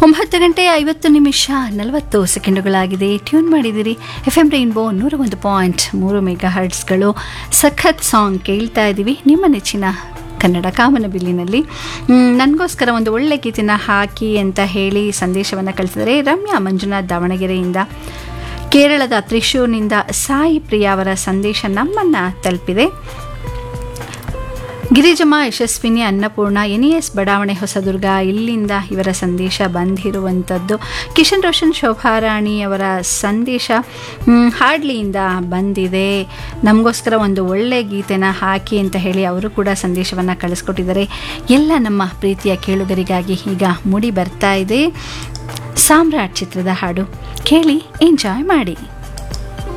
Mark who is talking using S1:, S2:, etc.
S1: ಒಂಬತ್ತು ಗಂಟೆ ಐವತ್ತು ನಿಮಿಷ ನಲವತ್ತು ಸೆಕೆಂಡುಗಳಾಗಿದೆ ಟ್ಯೂನ್ ಮಾಡಿದಿರಿ ಎಫ್ ಎಂ ರೈನ್ಬೋ ನೂರ ಒಂದು ಪಾಯಿಂಟ್ ಮೂರು ಮೆಗಾ ಹರ್ಟ್ಸ್ಗಳು ಸಖತ್ ಸಾಂಗ್ ಕೇಳ್ತಾ ಇದ್ದೀವಿ ನಿಮ್ಮ ನೆಚ್ಚಿನ ಕನ್ನಡ ಕಾಮನಬಿಲ್ಲಿನಲ್ಲಿ ಮ್, ನನಗೋಸ್ಕರ ಒಂದು ಒಳ್ಳೆ ಗೀತೆನ ಹಾಕಿ ಅಂತ ಹೇಳಿ ಸಂದೇಶವನ್ನು ಕಳಿಸಿದರೆ ರಮ್ಯಾ ಮಂಜುನಾಥ್ ದಾವಣಗೆರೆಯಿಂದ ಕೇರಳದ ತ್ರಿಶೂರ್ನಿಂದ ಸಾಯಿ ಪ್ರಿಯ ಅವರ ಸಂದೇಶ ನಮ್ಮನ್ನು ತಲುಪಿದೆ ಗಿರಿಜಮ್ಮ ಯಶಸ್ವಿನಿ ಅನ್ನಪೂರ್ಣ ಎನ್ ಎಸ್ ಬಡಾವಣೆ ಹೊಸದುರ್ಗ ಇಲ್ಲಿಂದ ಇವರ ಸಂದೇಶ ಬಂದಿರುವಂಥದ್ದು ಕಿಶನ್ ರೋಷನ್ ಶೋಭಾರಾಣಿ ಅವರ ಸಂದೇಶ ಮ್, ಹಾಡ್ಲಿಯಿಂದ ಬಂದಿದೆ ನಮಗೋಸ್ಕರ ಒಂದು ಒಳ್ಳೆ ಗೀತೆನ ಹಾಕಿ ಅಂತ ಹೇಳಿ ಅವರು ಕೂಡ ಸಂದೇಶವನ್ನು ಕಳಿಸ್ಕೊಟ್ಟಿದ್ದಾರೆ ಎಲ್ಲ ನಮ್ಮ ಪ್ರೀತಿಯ ಕೇಳುಗರಿಗಾಗಿ ಈಗ ಮುಡಿ ಬರ್ತಾ ಇದೆ ಸಾಮ್ರಾಟ್ ಚಿತ್ರದ ಹಾಡು ಕೇಳಿ ಎಂಜಾಯ್ ಮಾಡಿ